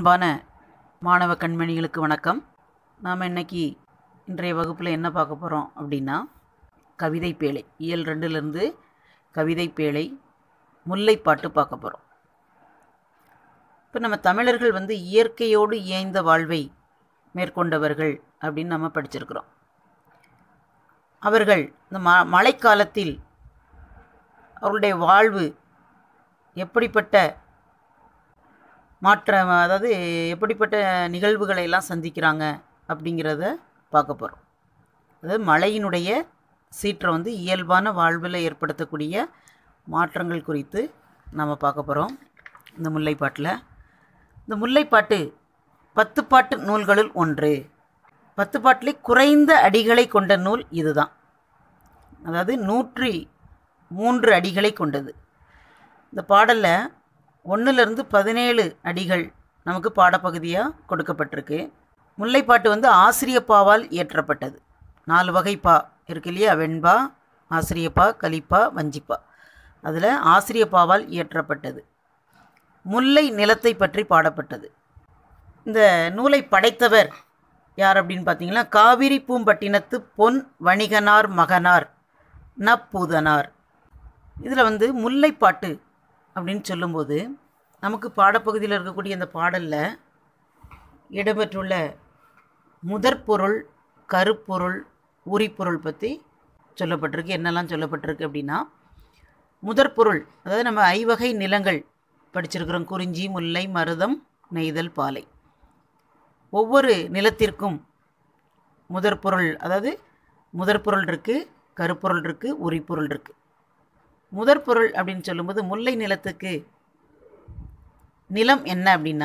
அன்பான மாணவ கண்மணிகளுக்கு வணக்கம் நாம் இன்னைக்கு இன்றைய வகுப்பில் என்ன பார்க்க போகிறோம் அப்படின்னா கவிதை பேழை இயல் ரெண்டுலேருந்து கவிதை பேழை முல்லைப்பாட்டு பார்க்க போகிறோம் இப்போ நம்ம தமிழர்கள் வந்து இயற்கையோடு இயைந்த வாழ்வை மேற்கொண்டவர்கள் அப்படின்னு நம்ம படிச்சிருக்கிறோம் அவர்கள் இந்த ம மழைக்காலத்தில் அவர்களுடைய வாழ்வு எப்படிப்பட்ட மாற்ற அதாவது எப்படிப்பட்ட நிகழ்வுகளை எல்லாம் சந்திக்கிறாங்க அப்படிங்கிறத பார்க்க போகிறோம் அதாவது மழையினுடைய சீற்றம் வந்து இயல்பான வாழ்வில் ஏற்படுத்தக்கூடிய மாற்றங்கள் குறித்து நம்ம பார்க்க போகிறோம் இந்த முல்லைப்பாட்டில் இந்த முல்லைப்பாட்டு பத்து பாட்டு நூல்களுள் ஒன்று பத்து பாட்டிலே குறைந்த அடிகளை கொண்ட நூல் இதுதான் அதாவது நூற்றி மூன்று அடிகளை கொண்டது இந்த பாடலில் ஒன்றுலேருந்து பதினேழு அடிகள் நமக்கு பாடப்பகுதியாக கொடுக்கப்பட்டிருக்கு முல்லைப்பாட்டு வந்து ஆசிரியப்பாவால் இயற்றப்பட்டது நாலு வகை பா இருக்கு இல்லையா வெண்பா ஆசிரியப்பா கலிப்பா வஞ்சிப்பா அதில் ஆசிரியப்பாவால் இயற்றப்பட்டது முல்லை நிலத்தை பற்றி பாடப்பட்டது இந்த நூலை படைத்தவர் யார் அப்படின்னு பார்த்தீங்கன்னா காவிரி பூம்பட்டினத்து பொன் வணிகனார் மகனார் நப்பூதனார் இதில் வந்து முல்லைப்பாட்டு அப்படின்னு சொல்லும்போது நமக்கு பாடப்பகுதியில் இருக்கக்கூடிய இந்த பாடலில் இடம்பெற்றுள்ள முதற்பொருள் கருப்பொருள் உரிப்பொருள் பற்றி சொல்லப்பட்டிருக்கு என்னெல்லாம் சொல்லப்பட்டிருக்கு அப்படின்னா முதற்பொருள் அதாவது நம்ம ஐவகை நிலங்கள் படிச்சிருக்கிறோம் குறிஞ்சி முல்லை மருதம் நெய்தல் பாலை ஒவ்வொரு நிலத்திற்கும் முதற்பொருள் அதாவது முதற்பொருள் இருக்குது கருப்பொருள் இருக்குது உரிப்பொருள் இருக்குது முதற்பொருள் அப்படின்னு சொல்லும்போது முல்லை நிலத்துக்கு நிலம் என்ன அப்படின்னா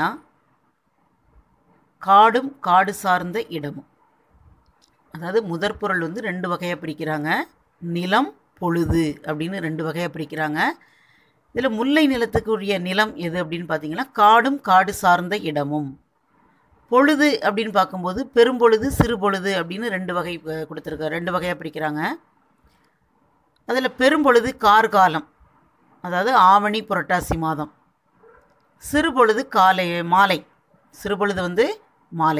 காடும் காடு சார்ந்த இடமும் அதாவது முதற்பொருள் வந்து ரெண்டு வகையாக பிரிக்கிறாங்க நிலம் பொழுது அப்படின்னு ரெண்டு வகையாக பிரிக்கிறாங்க இதில் முல்லை நிலத்துக்குரிய நிலம் எது அப்படின்னு பார்த்தீங்கன்னா காடும் காடு சார்ந்த இடமும் பொழுது அப்படின்னு பார்க்கும்போது பெரும்பொழுது சிறுபொழுது அப்படின்னு ரெண்டு வகை கொடுத்துருக்காரு ரெண்டு வகையாக பிரிக்கிறாங்க அதில் பெரும்பொழுது கார்காலம் அதாவது ஆவணி புரட்டாசி மாதம் சிறுபொழுது காலை மாலை சிறுபொழுது வந்து மாலை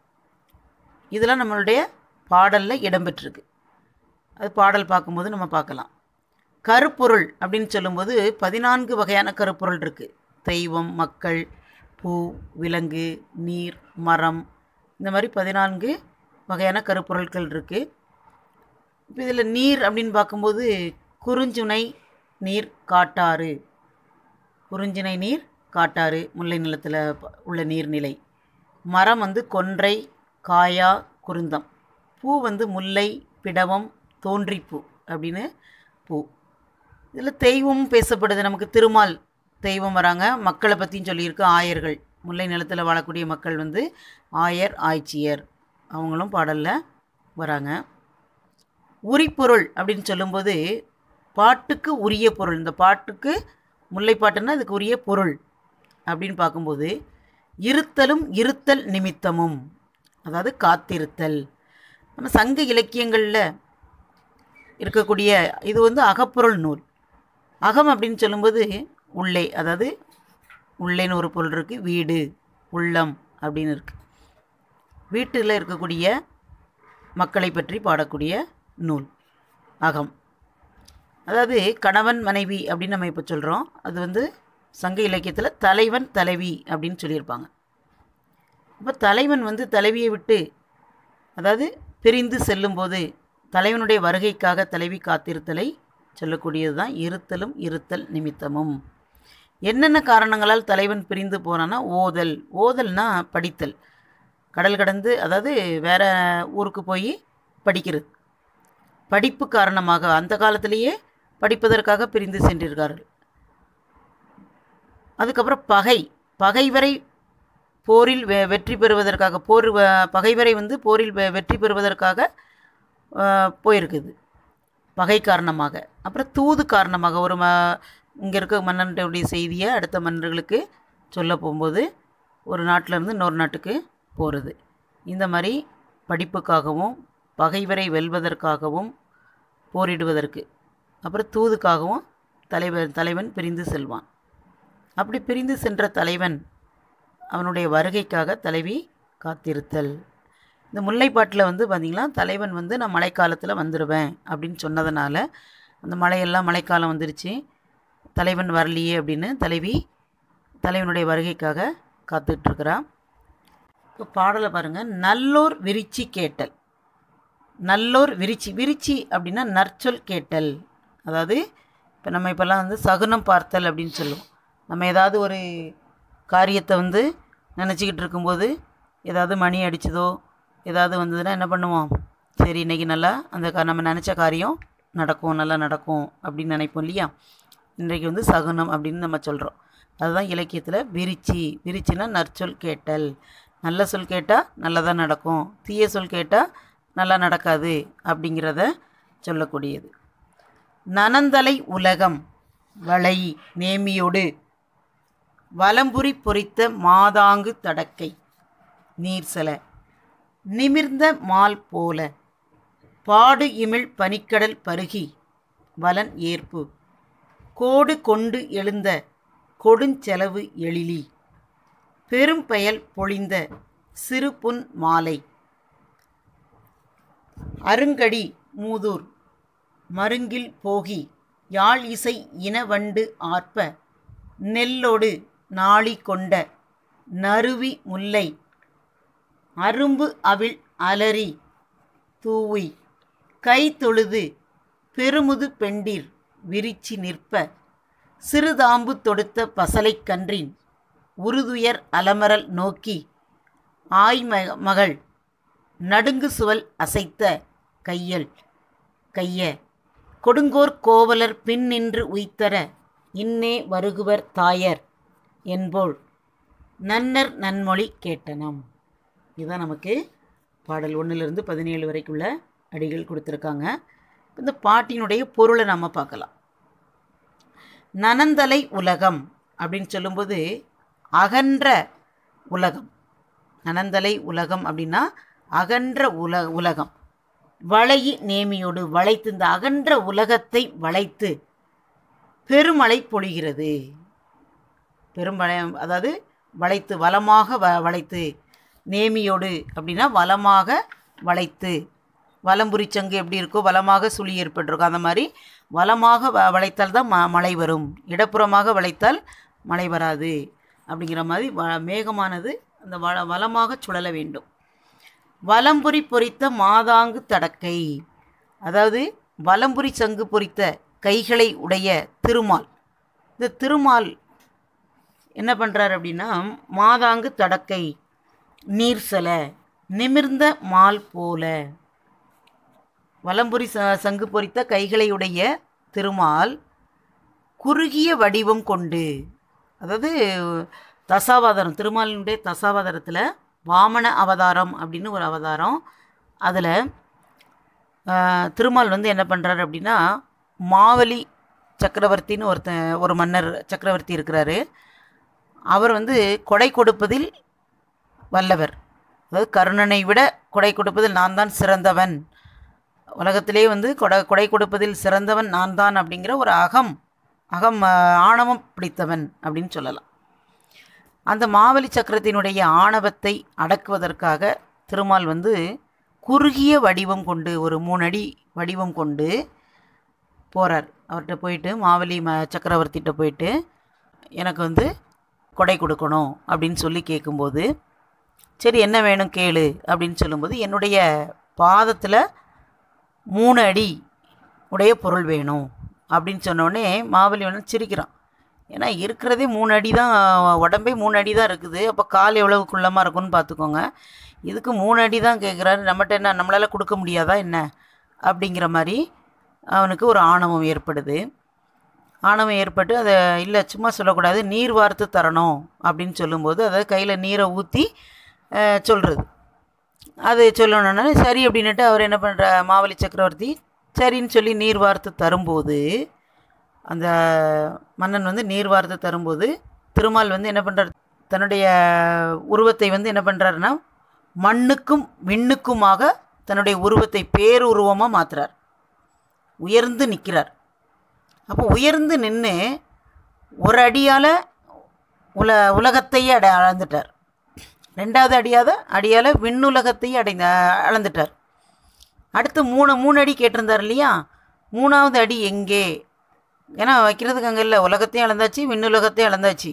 இதெல்லாம் நம்மளுடைய பாடலில் இடம்பெற்றிருக்கு அது பாடல் பார்க்கும்போது நம்ம பார்க்கலாம் கருப்பொருள் அப்படின்னு சொல்லும்போது பதினான்கு வகையான கருப்பொருள் இருக்குது தெய்வம் மக்கள் பூ விலங்கு நீர் மரம் இந்த மாதிரி பதினான்கு வகையான கருப்பொருட்கள் இருக்குது இப்போ இதில் நீர் அப்படின்னு பார்க்கும்போது குறுஞ்சுனை நீர் காட்டாறு குறுஞ்சுனை நீர் காட்டாறு முல்லை நிலத்தில் உள்ள நீர்நிலை மரம் வந்து கொன்றை காயா குருந்தம் பூ வந்து முல்லை பிடவம் தோன்றிப்பூ அப்படின்னு பூ இதில் தெய்வமும் பேசப்படுது நமக்கு திருமால் தெய்வம் வராங்க மக்களை பற்றியும் சொல்லியிருக்கு ஆயர்கள் முல்லை நிலத்தில் வாழக்கூடிய மக்கள் வந்து ஆயர் ஆய்ச்சியர் அவங்களும் பாடலில் வராங்க உரிப்பொருள் அப்படின்னு சொல்லும்போது பாட்டுக்கு உரிய பொருள் இந்த பாட்டுக்கு முல்லைப்பாட்டுன்னா அதுக்கு உரிய பொருள் அப்படின்னு பார்க்கும்போது இருத்தலும் இருத்தல் நிமித்தமும் அதாவது காத்திருத்தல் நம்ம சங்க இலக்கியங்களில் இருக்கக்கூடிய இது வந்து அகப்பொருள் நூல் அகம் அப்படின்னு சொல்லும்போது உள்ளே அதாவது உள்ளேன்னு ஒரு பொருள் இருக்குது வீடு உள்ளம் அப்படின்னு இருக்குது வீட்டில் இருக்கக்கூடிய மக்களை பற்றி பாடக்கூடிய நூல் அகம் அதாவது கணவன் மனைவி அப்படின்னு நம்ம இப்போ சொல்கிறோம் அது வந்து சங்க இலக்கியத்தில் தலைவன் தலைவி அப்படின்னு சொல்லியிருப்பாங்க அப்போ தலைவன் வந்து தலைவியை விட்டு அதாவது பிரிந்து செல்லும்போது தலைவனுடைய வருகைக்காக தலைவி காத்திருத்தலை சொல்லக்கூடியது தான் இருத்தலும் இருத்தல் நிமித்தமும் என்னென்ன காரணங்களால் தலைவன் பிரிந்து போனான்னா ஓதல் ஓதல்னா படித்தல் கடல் கடந்து அதாவது வேறு ஊருக்கு போய் படிக்கிறது படிப்பு காரணமாக அந்த காலத்திலேயே படிப்பதற்காக பிரிந்து சென்றிருக்கார்கள் அதுக்கப்புறம் பகை பகைவரை போரில் வெ வெற்றி பெறுவதற்காக போர் பகைவரை வந்து போரில் வெ வெற்றி பெறுவதற்காக போயிருக்குது பகை காரணமாக அப்புறம் தூது காரணமாக ஒரு ம இங்கே இருக்க மன்னனுடைய செய்தியை அடுத்த மன்னர்களுக்கு சொல்ல போகும்போது ஒரு நாட்டிலேருந்து இன்னொரு நாட்டுக்கு போகிறது இந்த மாதிரி படிப்புக்காகவும் பகைவரை வெல்வதற்காகவும் போரிடுவதற்கு அப்புறம் தூதுக்காகவும் தலைவன் தலைவன் பிரிந்து செல்வான் அப்படி பிரிந்து சென்ற தலைவன் அவனுடைய வருகைக்காக தலைவி காத்திருத்தல் இந்த முல்லைப்பாட்டில் வந்து பார்த்திங்கன்னா தலைவன் வந்து நான் மழைக்காலத்தில் வந்துடுவேன் அப்படின்னு சொன்னதுனால அந்த மழையெல்லாம் மழைக்காலம் வந்துருச்சு தலைவன் வரலையே அப்படின்னு தலைவி தலைவனுடைய வருகைக்காக காத்துட்ருக்குறான் இப்போ பாடலை பாருங்கள் நல்லோர் விரிச்சி கேட்டல் நல்லோர் விரிச்சி விரிச்சி அப்படின்னா நற்சொல் கேட்டல் அதாவது இப்போ நம்ம இப்போல்லாம் வந்து சகுனம் பார்த்தல் அப்படின்னு சொல்லுவோம் நம்ம ஏதாவது ஒரு காரியத்தை வந்து நினச்சிக்கிட்டு இருக்கும்போது ஏதாவது மணி அடிச்சதோ ஏதாவது வந்ததுன்னா என்ன பண்ணுவோம் சரி இன்றைக்கி நல்லா அந்த கா- நம்ம நினச்ச காரியம் நடக்கும் நல்லா நடக்கும் அப்படின்னு நினைப்போம் இல்லையா இன்றைக்கு வந்து சகுனம் அப்படின்னு நம்ம சொல்கிறோம் அதுதான் இலக்கியத்தில் விரிச்சி விரிச்சின்னா நற்சொல் கேட்டல் நல்ல சொல் கேட்டால் நல்லதாக நடக்கும் தீய சொல் கேட்டால் நல்லா நடக்காது அப்படிங்கிறத சொல்லக்கூடியது நனந்தலை உலகம் வளை நேமியோடு வலம்புரி பொறித்த மாதாங்கு தடக்கை நீர்சல நிமிர்ந்த மால் போல பாடு இமிழ் பனிக்கடல் பருகி வலன் ஏற்பு கோடு கொண்டு எழுந்த கொடுஞ்செலவு எழிலி பெரும்பெயல் பொழிந்த சிறு புன் மாலை அருங்கடி மூதூர் மருங்கில் போகி யாழ் இசை இனவண்டு ஆர்ப்ப நெல்லொடு நாளி கொண்ட நறுவி முல்லை அரும்பு அவிழ் அலறி தூவி கை தொழுது பெருமுது பெண்டிர் விரிச்சி நிற்ப சிறுதாம்பு தொடுத்த பசலைக் கன்றின் உருதுயர் அலமரல் நோக்கி ஆய் மக- மகள் நடுங்கு சுவல் அசைத்த கையல் கைய கொடுங்கோர் கோவலர் பின் நின்று உய்த்தர இன்னே வருகுவர் தாயர் என்போல் நன்னர் நன்மொழி கேட்டனம் இதுதான் நமக்கு பாடல் ஒன்றிலிருந்து பதினேழு வரைக்குள்ள அடிகள் கொடுத்துருக்காங்க இந்த பாட்டினுடைய பொருளை நம்ம பார்க்கலாம் நனந்தலை உலகம் அப்படின்னு சொல்லும்போது அகன்ற உலகம் நனந்தலை உலகம் அப்படின்னா அகன்ற உல உலகம் வளையி நேமியோடு வளைத்து இந்த அகன்ற உலகத்தை வளைத்து பெருமழை பொழிகிறது பெருமழை அதாவது வளைத்து வளமாக வ வளைத்து நேமியோடு அப்படின்னா வளமாக வளைத்து வலம்புரி சங்கு எப்படி இருக்கோ வளமாக சுழி ஏற்பட்டிருக்கும் அந்த மாதிரி வளமாக வ வளைத்தால் தான் ம மழை வரும் இடப்புறமாக வளைத்தால் மழை வராது அப்படிங்கிற மாதிரி வ மேகமானது அந்த வள வளமாக சுழல வேண்டும் வலம்புரி பொறித்த மாதாங்கு தடக்கை அதாவது வலம்புரி சங்கு பொறித்த கைகளை உடைய திருமால் இந்த திருமால் என்ன பண்ணுறாரு அப்படின்னா மாதாங்கு தடக்கை நீர் செல நிமிர்ந்த மால் போல வலம்புரி ச சங்கு பொறித்த கைகளை உடைய திருமால் குறுகிய வடிவம் கொண்டு அதாவது தசாவதாரம் திருமாலினுடைய தசாவதாரத்தில் வாமன அவதாரம் அப்படின்னு ஒரு அவதாரம் அதில் திருமால் வந்து என்ன பண்ணுறாரு அப்படின்னா மாவலி சக்கரவர்த்தின்னு ஒருத்தன் ஒரு மன்னர் சக்கரவர்த்தி இருக்கிறாரு அவர் வந்து கொடை கொடுப்பதில் வல்லவர் அதாவது கர்ணனை விட கொடை கொடுப்பதில் நான் தான் சிறந்தவன் உலகத்திலே வந்து கொடை கொடை கொடுப்பதில் சிறந்தவன் நான் தான் அப்படிங்கிற ஒரு அகம் அகம் ஆஹ், ஆணவம் பிடித்தவன் அப்படின்னு சொல்லலாம் அந்த மாவலி சக்கரத்தினுடைய ஆணவத்தை அடக்குவதற்காக திருமால் வந்து குறுகிய வடிவம் கொண்டு ஒரு மூணடி வடிவம் கொண்டு போகிறார் அவர்கிட்ட போயிட்டு மாவலி ம சக்கரவர்த்திகிட்ட போயிட்டு எனக்கு வந்து கொடை கொடுக்கணும் அப்படின்னு சொல்லி கேட்கும்போது சரி என்ன வேணும் கேளு அப்படின்னு சொல்லும்போது என்னுடைய பாதத்தில் மூணு அடி உடைய பொருள் வேணும் அப்படின்னு சொன்னோடனே மாவலி வந்து சிரிக்கிறான் ஏன்னா இருக்கிறதே மூணு அடி தான் உடம்பே மூணு அடி தான் இருக்குது அப்போ கால் எவ்வளவு குள்ளமாக இருக்கும்னு பார்த்துக்கோங்க இதுக்கு மூணு அடி தான் கேட்குறாரு நம்மகிட்ட என்ன நம்மளால் கொடுக்க முடியாதா என்ன அப்படிங்கிற மாதிரி அவனுக்கு ஒரு ஆணவம் ஏற்படுது ஆணவம் ஏற்பட்டு அதை இல்லை சும்மா சொல்லக்கூடாது நீர் வார்த்து தரணும் அப்படின்னு சொல்லும்போது அதை கையில் நீரை ஊற்றி சொல்கிறது அது சொல்லணுன்னா சரி அப்படின்னுட்டு அவர் என்ன பண்ணுற மாவலி சக்கரவர்த்தி சரின்னு சொல்லி நீர் வார்த்து தரும்போது அந்த மன்னன் வந்து நீர் வார்த்து தரும்போது திருமால் வந்து என்ன பண்ணுறார் தன்னுடைய உருவத்தை வந்து என்ன பண்ணுறாருன்னா மண்ணுக்கும் விண்ணுக்குமாக தன்னுடைய உருவத்தை பேருருவமாக மாற்றுறார் உயர்ந்து நிற்கிறார் அப்போ உயர்ந்து நின்று ஒரு அடியால் உல உலகத்தையே அட அளந்துட்டார் ரெண்டாவது அடியாத அடியால் விண்ணுலகத்தையும் அடைந்த அளந்துட்டார் அடுத்து மூணு மூணு அடி கேட்டிருந்தார் இல்லையா மூணாவது அடி எங்கே ஏன்னா வைக்கிறதுக்கு அங்கே இல்லை உலகத்தையும் அளந்தாச்சு விண்ணுலகத்தையும் அளந்தாச்சு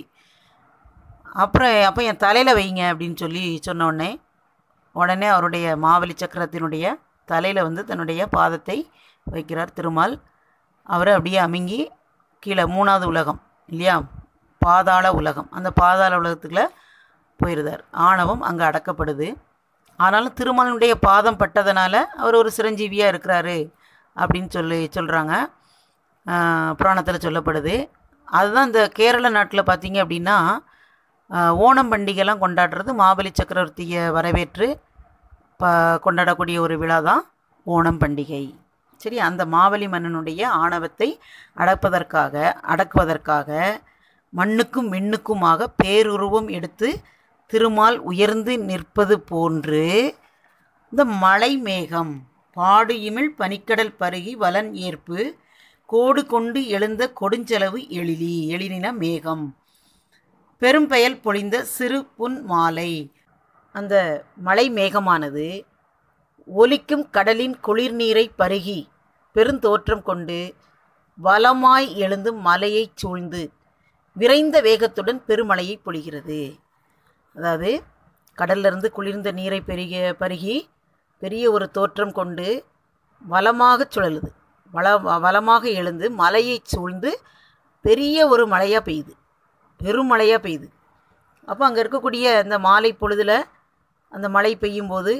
அப்புறம் அப்போ என் தலையில் வைங்க அப்படின்னு சொல்லி சொன்ன உடனே உடனே அவருடைய மாவலி சக்கரத்தினுடைய தலையில் வந்து தன்னுடைய பாதத்தை வைக்கிறார் திருமால் அவர் அப்படியே அமுங்கி கீழே மூணாவது உலகம் இல்லையா பாதாள உலகம் அந்த பாதாள உலகத்துக்குள்ள போயிருந்தார் ஆணவம் அங்கே அடக்கப்படுது ஆனாலும் திருமாலினுடைய பாதம் பட்டதனால அவர் ஒரு சிரஞ்சீவியாக இருக்கிறாரு அப்படின்னு சொல்லி சொல்கிறாங்க புராணத்தில் சொல்லப்படுது அதுதான் இந்த கேரள நாட்டில் பார்த்தீங்க அப்படின்னா ஆஹ், ஓணம் பண்டிகைலாம் கொண்டாடுறது மாபலி சக்கரவர்த்தியை வரவேற்று ப கொண்டாடக்கூடிய ஒரு விழா தான் ஓணம் பண்டிகை சரி அந்த மாவலி மன்னனுடைய ஆணவத்தை அடப்பதற்காக அடக்குவதற்காக மண்ணுக்கும் விண்ணுக்குமாக பேருருவம் எடுத்து திருமால் உயர்ந்து நிற்பது போன்று இந்த மலை மேகம் பாடு இமிழ் பனிக்கடல் பருகி வலன் ஏற்பு கோடு கொண்டு எழுந்த கொடுஞ்செலவு எழிலி எழிலின மேகம் பெரும்பெயல் பொழிந்த சிறு புன் மாலை அந்த மலை மேகமானது ஒலிக்கும் கடலின் குளிர்நீரை பருகி பெருந்தோற்றம் கொண்டு வலமாய் எழுந்து மலையைச் சூழ்ந்து விரைந்த வேகத்துடன் பெருமழையை பொழிகிறது அதாவது கடல்லிருந்து குளிர்ந்த நீரை பெருகிய பருகி பெரிய ஒரு தோற்றம் கொண்டு வலமாக சுழலுது வள வலமாக எழுந்து மலையைச் சூழ்ந்து பெரிய ஒரு மழையாக பெய்யுது பெருமழையாக பெய்யுது அப்போ அங்கே இருக்கக்கூடிய அந்த மாலை பொழுதில் அந்த மழை பெய்யும்போது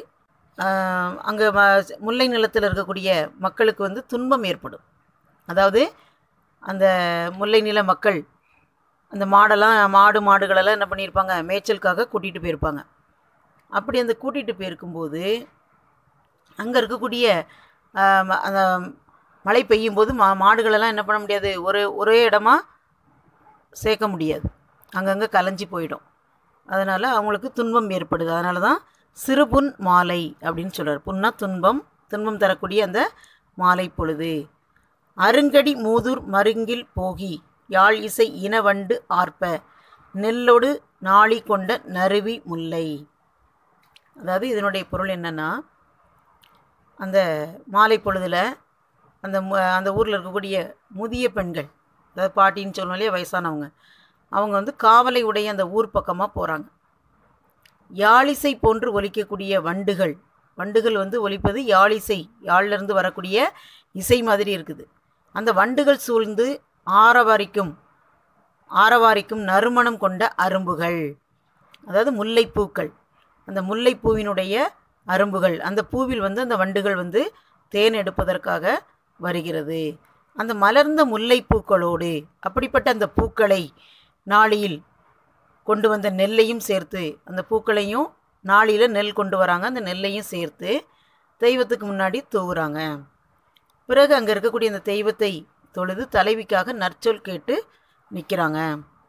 அங்கே முல்லை நிலத்தில் இருக்கக்கூடிய மக்களுக்கு வந்து துன்பம் ஏற்படும் அதாவது அந்த முல்லை நில மக்கள் அந்த மாடெல்லாம் மாடு மாடுகளெல்லாம் என்ன பண்ணியிருப்பாங்க மேய்ச்சலுக்காக கூட்டிகிட்டு போயிருப்பாங்க அப்படி அந்த கூட்டிகிட்டு போயிருக்கும்போது அங்கே இருக்கக்கூடிய ஆஹ், ம- அந்த மழை பெய்யும்போது மா மாடுகளெல்லாம் என்ன பண்ண முடியாது ஒரு ஒரே இடமா சேர்க்க முடியாது அங்கங்கே கலைஞ்சி போயிடும் அதனால் அவங்களுக்கு துன்பம் ஏற்படுது அதனால தான் சிறுபுன் மாலை அப்படின்னு சொல்கிறார் புன்னா துன்பம் துன்பம் தரக்கூடிய அந்த மாலை பொழுது அருங்கடி மூதூர் மருங்கில் போகி யாழ் இசை இனவண்டு ஆர்ப்ப நெல்லொடு நாளி கொண்ட நறுவி முல்லை அதாவது இதனுடைய பொருள் என்னன்னா அந்த மாலை பொழுதில் அந்த மு- அந்த ஊரில் இருக்கக்கூடிய முதிய பெண்கள் அதாவது பாட்டின்னு சொல்லணும் இல்லையா வயசானவங்க அவங்க வந்து காவலை உடைய அந்த ஊர் பக்கமாக போகிறாங்க யாழிசை போன்று ஒலிக்கக்கூடிய வண்டுகள் வண்டுகள் வந்து ஒலிப்பது யாழிசை யாழிலிருந்து வரக்கூடிய இசை மாதிரி இருக்குது அந்த வண்டுகள் சூழ்ந்து ஆரவாரிக்கும் ஆரவாரிக்கும் நறுமணம் கொண்ட அரும்புகள் அதாவது முல்லைப்பூக்கள் அந்த முல்லைப்பூவினுடைய அரும்புகள் அந்த பூவில் வந்து அந்த வண்டுகள் வந்து தேன் எடுப்பதற்காக வருகிறது அந்த மலர்ந்த முல்லைப்பூக்களோடு அப்படிப்பட்ட அந்த பூக்களை நாளியில் கொண்டு வந்த நெல்லையும் சேர்த்து அந்த பூக்களையும் நாளியில் நெல் கொண்டு வராங்க அந்த நெல்லையும் சேர்த்து தெய்வத்துக்கு முன்னாடி தூவுறாங்க பிறகு அங்கே இருக்கக்கூடிய அந்த தெய்வத்தை தொழுது தலைவிக்காக நற்சொல் கேட்டு நிற்கிறாங்க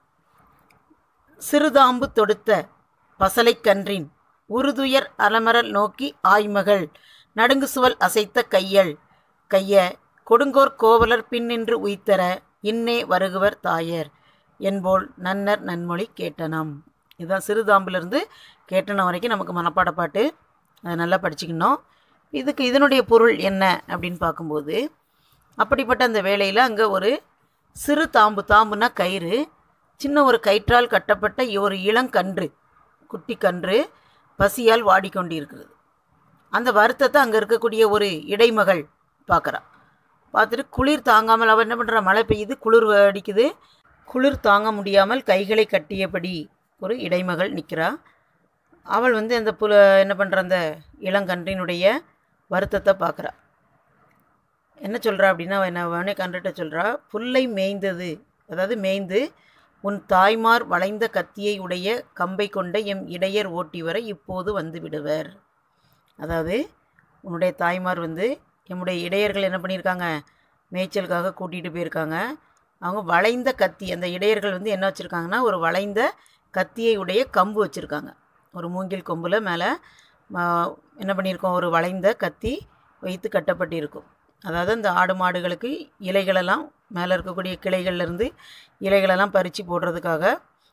சிறுதாம்பு தொடுத்த பசலைக்கன்றின் உருதுயர் அலமரல் நோக்கி ஆய்மகள் நடுங்கு சுவல் அசைத்த கையல் கைய கொடுங்கோர் கோவலர் பின்னின்று உய்த்தர இன்னே வருகுவர் தாயர் என்போல் நன்னர் நன்மொழி கேட்டனம் இதுதான் சிறுதாம்பிலிருந்து கேட்டனம் வரைக்கும் நமக்கு மனப்பாட பாட்டு அதை நல்லா படிச்சுக்கணும் இதுக்கு இதனுடைய பொருள் என்ன அப்படின்னு பார்க்கும்போது அப்படிப்பட்ட அந்த வேளையில் அங்கே ஒரு சிறு தாம்பு தாம்புனா கயிறு சின்ன ஒரு கயிற்றால் கட்டப்பட்ட ஒரு இளங்கன்று குட்டி கன்று பசியால் வாடிக்கொண்டிருக்கிறது அந்த வருத்தத்தை அங்கே இருக்கக்கூடிய ஒரு இடைமகள் பார்க்குறா பார்த்துட்டு குளிர் தாங்காமல் அவள் என்ன பண்ணுறா மழை பெய்யுது குளிர் அடிக்குது குளிர் தாங்க முடியாமல் கைகளை கட்டியபடி ஒரு இடைமகள் நிற்கிறா அவள் வந்து அந்த புல என்ன பண்ணுற அந்த இளங்கன்றினுடைய வருத்தத்தை பார்க்குறா என்ன சொல்கிறா அப்படின்னா அவ என்ன வேணே கன்றுட்ட சொல்கிறா புல்லை மேய்ந்தது அதாவது மேய்ந்து உன் தாய்மார் வளைந்த கத்தியை உடைய கம்பை கொண்ட எம் இடையர் ஓட்டி வர இப்போது வந்து விடுவர் அதாவது உன்னுடைய தாய்மார் வந்து எம்முடைய இடையர்கள் என்ன பண்ணியிருக்காங்க மேய்ச்சலுக்காக கூட்டிகிட்டு போயிருக்காங்க அவங்க வளைந்த கத்தி அந்த இடையர்கள் வந்து என்ன வச்சுருக்காங்கன்னா ஒரு வளைந்த கத்தியை உடைய கம்பு வச்சுருக்காங்க ஒரு மூங்கில் கொம்பில் மேலே என்ன பண்ணியிருக்கோம் ஒரு வளைந்த கத்தி வைத்து கட்டப்பட்டிருக்கும் அதாவது அந்த ஆடு மாடுகளுக்கு இலைகளெல்லாம் மேலே இருக்கக்கூடிய கிளைகள்லேருந்து இலைகளெல்லாம் பறித்து போடுறதுக்காக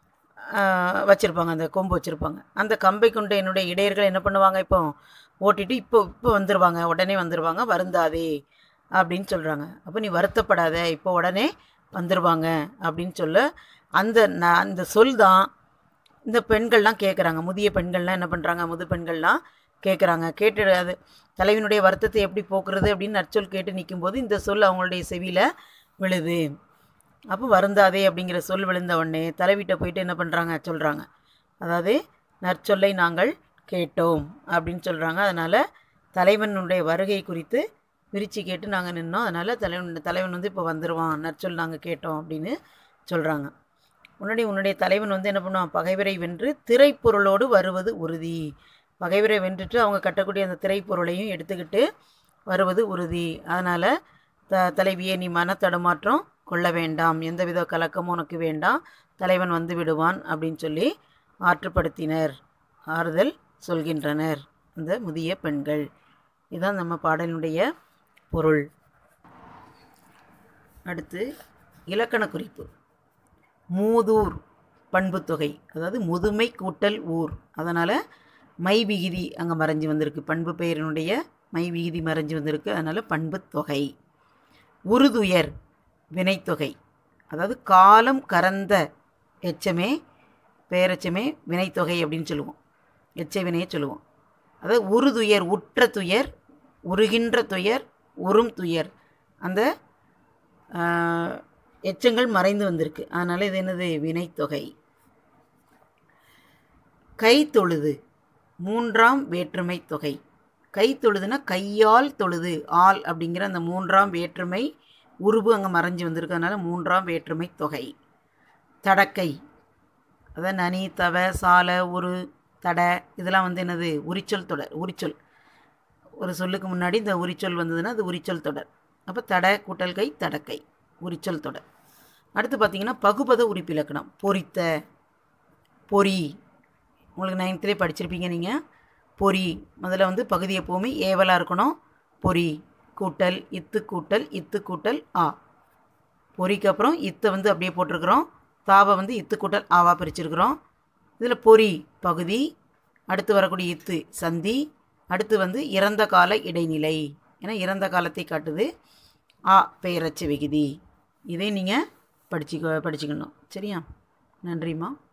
வச்சுருப்பாங்க அந்த கொம்பு வச்சுருப்பாங்க அந்த கம்பை கொண்ட என்னுடைய இடையர்கள் என்ன பண்ணுவாங்க இப்போ ஓட்டிட்டு இப்போ இப்போ வந்துடுவாங்க உடனே வந்துடுவாங்க வருந்தாதே அப்படின்னு சொல்கிறாங்க அப்போ நீ வருத்தப்படாத இப்போ உடனே வந்துடுவாங்க அப்படின்னு சொல்ல அந்த ந அந்த சொல் தான் இந்த பெண்கள்லாம் கேட்குறாங்க முதிய பெண்கள்லாம் என்ன பண்ணுறாங்க முது பெண்கள்லாம் கேட்குறாங்க கேட்டு அது தலைவனுடைய வருத்தத்தை எப்படி போக்குறது அப்படின்னு நற்சொல் கேட்டு நிற்கும்போது இந்த சொல் அவங்களுடைய செவியில் விழுது அப்போ வருந்தாதே அப்படிங்கிற சொல் விழுந்த உடனே தலைவிட்ட போயிட்டு என்ன பண்ணுறாங்க சொல்கிறாங்க அதாவது நற்சொல்லை நாங்கள் கேட்டோம் அப்படின்னு சொல்கிறாங்க அதனால் தலைவனுடைய வருகை குறித்து விரிச்சு கேட்டு நாங்கள் நின்னோம் அதனால் தலைவன் தலைவன் வந்து இப்போ வந்துடுவான் நற்சொல் நாங்கள் கேட்டோம் அப்படின்னு சொல்கிறாங்க முன்னாடி உன்னுடைய தலைவன் வந்து என்ன பண்ணுவான் பகைவரை வென்று திரைப்பொருளோடு வருவது உறுதி பகைவரை வென்றுட்டு அவங்க கட்டக்கூடிய அந்த திரைப்பொருளையும் எடுத்துக்கிட்டு வருவது உறுதி அதனால் த தலைவியே நீ மனத்தடுமாற்றம் கொள்ள வேண்டாம் எந்தவித கலக்கமும் உனக்கு வேண்டாம் தலைவன் வந்து விடுவான் அப்படின்னு சொல்லி ஆற்றுப்படுத்தினர் ஆறுதல் சொல்கின்றனர் அந்த முதிய பெண்கள் இதுதான் நம்ம பாடலினுடைய பொருள் அடுத்து இலக்கண குறிப்பு மூதூர் பண்புத்தொகை அதாவது முதுமை கூட்டல் ஊர் அதனால் மை விகுதி அங்கே மறைஞ்சு வந்திருக்கு பண்பு பெயரினுடைய மை விகுதி மறைஞ்சு வந்திருக்கு அதனால் பண்புத் தொகை உருதுயர் வினைத்தொகை அதாவது காலம் கறந்த எச்சமே பேரச்சமே வினைத்தொகை அப்படின்னு சொல்லுவோம் எச்ச வினையை சொல்லுவோம் அதாவது உருதுயர் உற்ற துயர் உருகின்ற துயர் உறும் துயர் அந்த ஆஹ், எச்சங்கள் மறைந்து வந்திருக்கு அதனால் இது என்னது வினைத்தொகை கை தொழுது மூன்றாம் வேற்றுமை தொகை கை தொழுதுனா கையால் தொழுது ஆள் அப்படிங்கிற அந்த மூன்றாம் வேற்றுமை உருவு அங்கே மறைஞ்சு வந்திருக்கு அதனால மூன்றாம் வேற்றுமை தொகை தடக்கை அதான் நனி தவ சால உரு தட இதெல்லாம் வந்து என்னது உரிச்சொல் தொடர் உரிச்சொல் ஒரு சொல்லுக்கு முன்னாடி இந்த உரிச்சொல் வந்ததுன்னா அது உரிச்சொல் தொடர் அப்போ தட கூட்டல் கை தடக்கை உரிச்சொல் தொடர் அடுத்து பார்த்தீங்கன்னா பகுபத உறுப்பிலக்கணம் பொறித்த பொறி உங்களுக்கு நைன்த்துலேயே படிச்சிருப்பீங்க நீங்கள் பொறி முதல்ல வந்து பகுதி எப்போவுமே ஏவலாக இருக்கணும் பொறி கூட்டல் இத்து கூட்டல் இத்து கூட்டல் ஆ பொறிக்கு அப்புறம் இத்தை வந்து அப்படியே போட்டிருக்கிறோம் தாவை வந்து இத்து கூட்டல் ஆவா பிரிச்சிருக்கிறோம் இதில் பொறி பகுதி அடுத்து வரக்கூடிய இத்து சந்தி அடுத்து வந்து இறந்த கால இடைநிலை ஏன்னா இறந்த காலத்தை காட்டுது ஆ பெயரச்சு விகுதி இதை நீங்கள் படிச்சுக்க படிச்சுக்கணும் சரியா நன்றிம்மா